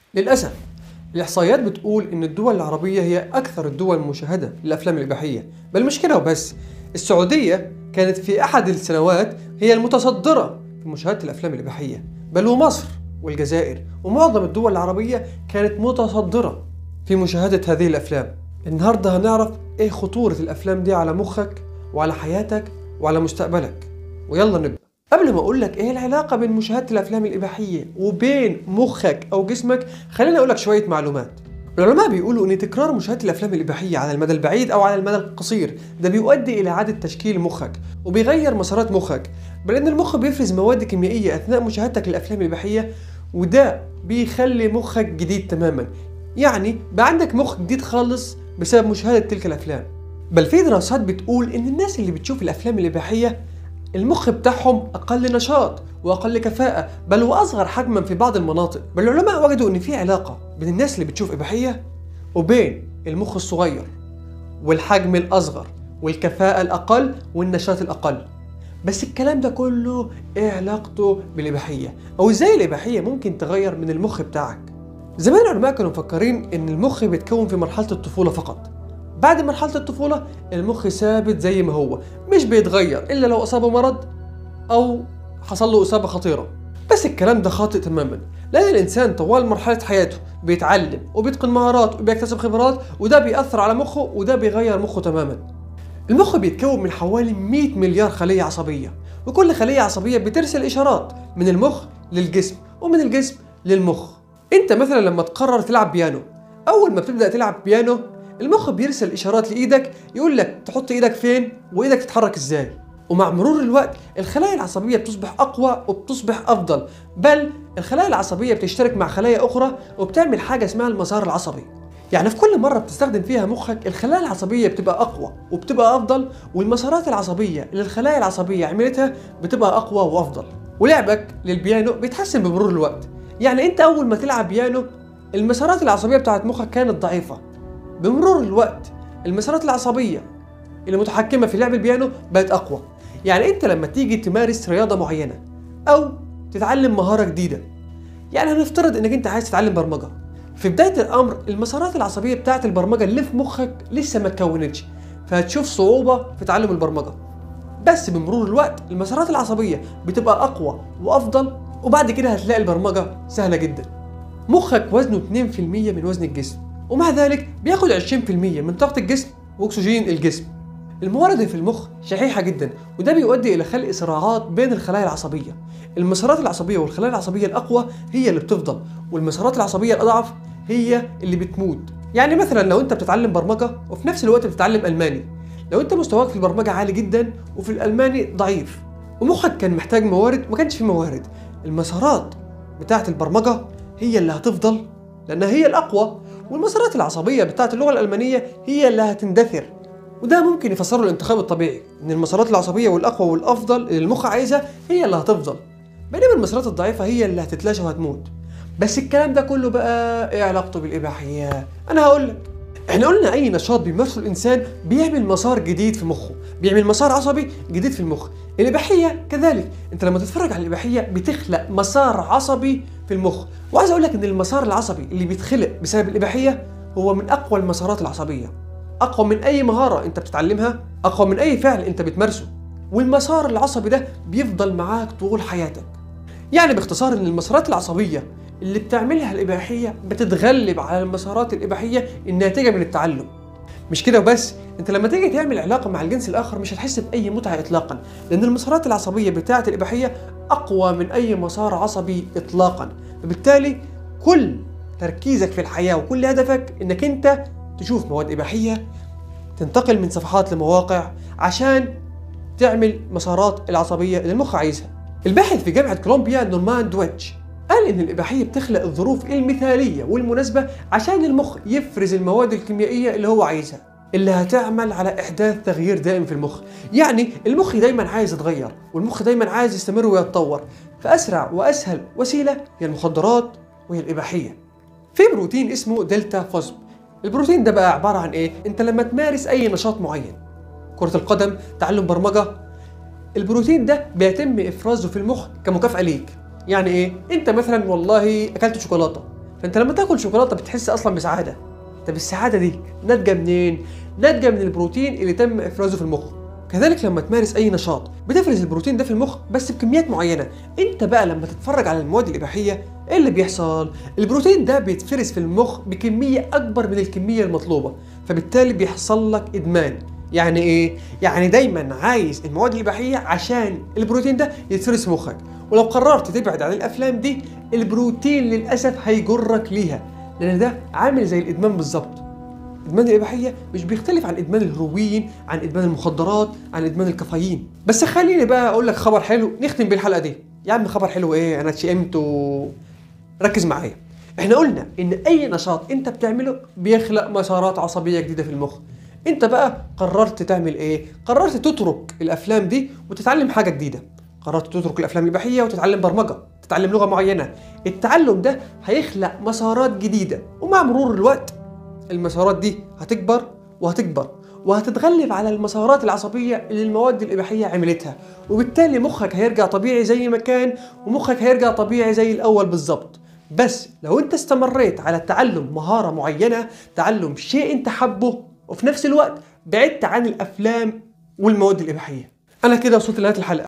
للأسف الإحصائيات بتقول إن الدول العربية هي أكثر الدول مشاهدة للأفلام الإباحية بل مش كده وبس السعودية كانت في أحد السنوات هي المتصدرة في مشاهدة الأفلام الإباحية بل ومصر والجزائر ومعظم الدول العربية كانت متصدرة في مشاهدة هذه الأفلام النهاردة هنعرف إيه خطورة الأفلام دي على مخك وعلى حياتك وعلى مستقبلك ويلا نبدأ قبل ما اقول لك ايه العلاقه بين مشاهده الافلام الاباحيه وبين مخك او جسمك خليني اقول لك شويه معلومات العلماء بيقولوا ان تكرار مشاهده الافلام الاباحيه على المدى البعيد او على المدى القصير ده بيؤدي الى اعاده تشكيل مخك وبيغير مسارات مخك بل ان المخ بيفرز مواد كيميائيه اثناء مشاهدتك للافلام الاباحيه وده بيخلي مخك جديد تماما يعني بقى عندك مخ جديد خالص بسبب مشاهده تلك الافلام بل في دراسات بتقول ان الناس اللي بتشوف الافلام الاباحيه المخ بتاعهم أقل نشاط وأقل كفاءة بل وأصغر حجما في بعض المناطق بل العلماء وجدوا أن في علاقة بين الناس اللي بتشوف إباحية وبين المخ الصغير والحجم الأصغر والكفاءة الأقل والنشاط الأقل بس الكلام ده كله ايه علاقته بالإباحية أو ازاي الإباحية ممكن تغير من المخ بتاعك زمان العلماء كانوا مفكرين ان المخ بيتكون في مرحلة الطفولة فقط بعد مرحلة الطفولة المخ ثابت زي ما هو مش بيتغير إلا لو أصابه مرض أو حصل له إصابة خطيرة بس الكلام ده خاطئ تماما لأن الإنسان طوال مرحلة حياته بيتعلم وبيتقن مهارات وبيكتسب خبرات وده بيأثر على مخه وده بيغير مخه تماما المخ بيتكون من حوالي 100 مليار خلية عصبية وكل خلية عصبية بترسل إشارات من المخ للجسم ومن الجسم للمخ انت مثلا لما تقرر تلعب بيانو اول ما بتبدا تلعب بيانو المخ بيرسل اشارات لايدك يقول لك تحط ايدك فين وايدك تتحرك ازاي ومع مرور الوقت الخلايا العصبيه بتصبح اقوى وبتصبح افضل بل الخلايا العصبيه بتشترك مع خلايا اخرى وبتعمل حاجه اسمها المسار العصبي يعني في كل مرة بتستخدم فيها مخك الخلايا العصبية بتبقى أقوى وبتبقى أفضل والمسارات العصبية اللي الخلايا العصبية عملتها بتبقى أقوى وأفضل ولعبك للبيانو بيتحسن بمرور الوقت يعني أنت أول ما تلعب بيانو المسارات العصبية بتاعت مخك كانت ضعيفة بمرور الوقت المسارات العصبية اللي متحكمة في لعب البيانو بقت أقوى يعني أنت لما تيجي تمارس رياضة معينة أو تتعلم مهارة جديدة يعني هنفترض إنك أنت عايز تتعلم برمجة في بداية الأمر المسارات العصبية بتاعت البرمجة اللي في مخك لسه ما اتكونتش فهتشوف صعوبة في تعلم البرمجة بس بمرور الوقت المسارات العصبية بتبقى أقوى وأفضل وبعد كده هتلاقي البرمجة سهلة جدا مخك وزنه 2% من وزن الجسم ومع ذلك بياخد 20% من طاقة الجسم واكسجين الجسم الموارد اللي في المخ شحيحة جدا وده بيؤدي إلى خلق صراعات بين الخلايا العصبية المسارات العصبية والخلايا العصبية الأقوى هي اللي بتفضل والمسارات العصبية الأضعف هي اللي بتموت يعني مثلا لو أنت بتتعلم برمجة وفي نفس الوقت بتتعلم ألماني لو أنت مستواك في البرمجة عالي جدا وفي الألماني ضعيف ومخك كان محتاج موارد ما كانش في موارد المسارات بتاعة البرمجة هي اللي هتفضل لأنها هي الأقوى والمسارات العصبية بتاعت اللغة الألمانية هي اللي هتندثر وده ممكن يفسره الانتخاب الطبيعي ان المسارات العصبية والأقوى والأفضل اللي المخ عايزها هي اللي هتفضل بينما المسارات الضعيفة هي اللي هتتلاشى وهتموت بس الكلام ده كله بقى ايه علاقته بالإباحية انا هقول لك احنا قلنا اي نشاط بيمارسه الانسان بيعمل مسار جديد في مخه بيعمل مسار عصبي جديد في المخ الاباحيه كذلك انت لما تتفرج على الاباحيه بتخلق مسار عصبي في المخ وعايز اقول لك ان المسار العصبي اللي بيتخلق بسبب الاباحيه هو من اقوى المسارات العصبيه اقوى من اي مهاره انت بتتعلمها اقوى من اي فعل انت بتمارسه والمسار العصبي ده بيفضل معاك طول حياتك يعني باختصار ان المسارات العصبيه اللي بتعملها الإباحية بتتغلب على المسارات الإباحية الناتجة من التعلم مش كده وبس انت لما تيجي تعمل علاقة مع الجنس الآخر مش هتحس بأي متعة إطلاقا لأن المسارات العصبية بتاعة الإباحية أقوى من أي مسار عصبي إطلاقا فبالتالي كل تركيزك في الحياة وكل هدفك إنك أنت تشوف مواد إباحية تنتقل من صفحات لمواقع عشان تعمل مسارات العصبية اللي المخ عايزها الباحث في جامعة كولومبيا نورمان دويتش قال ان الاباحيه بتخلق الظروف المثاليه والمناسبه عشان المخ يفرز المواد الكيميائيه اللي هو عايزها اللي هتعمل على احداث تغيير دائم في المخ يعني المخ دايما عايز يتغير والمخ دايما عايز يستمر ويتطور فاسرع واسهل وسيله هي المخدرات وهي الاباحيه في بروتين اسمه دلتا فوسب البروتين ده بقى عباره عن ايه انت لما تمارس اي نشاط معين كره القدم تعلم برمجه البروتين ده بيتم افرازه في المخ كمكافاه ليك يعني ايه انت مثلا والله اكلت شوكولاته فانت لما تاكل شوكولاته بتحس اصلا بسعاده طب السعاده دي ناتجه منين ناتجه من البروتين اللي تم افرازه في المخ كذلك لما تمارس اي نشاط بتفرز البروتين ده في المخ بس بكميات معينه انت بقى لما تتفرج على المواد الاباحيه ايه اللي بيحصل البروتين ده بيتفرز في المخ بكميه اكبر من الكميه المطلوبه فبالتالي بيحصل لك ادمان يعني ايه يعني دايما عايز المواد الاباحيه عشان البروتين ده يتفرز في مخك ولو قررت تبعد عن الافلام دي البروتين للاسف هيجرك ليها لان ده عامل زي الادمان بالظبط ادمان الاباحيه مش بيختلف عن ادمان الهروين عن ادمان المخدرات عن ادمان الكافيين بس خليني بقى اقول لك خبر حلو نختم بيه الحلقه دي يا عم خبر حلو ايه انا اتشئمت و... ركز معايا احنا قلنا ان اي نشاط انت بتعمله بيخلق مسارات عصبيه جديده في المخ انت بقى قررت تعمل ايه قررت تترك الافلام دي وتتعلم حاجه جديده قررت تترك الافلام الاباحيه وتتعلم برمجه تتعلم لغه معينه التعلم ده هيخلق مسارات جديده ومع مرور الوقت المسارات دي هتكبر وهتكبر وهتتغلب على المسارات العصبية اللي المواد الإباحية عملتها وبالتالي مخك هيرجع طبيعي زي ما كان ومخك هيرجع طبيعي زي الأول بالظبط بس لو انت استمريت على تعلم مهارة معينة تعلم شيء انت حبه وفي نفس الوقت بعدت عن الأفلام والمواد الإباحية أنا كده وصلت لنهاية الحلقة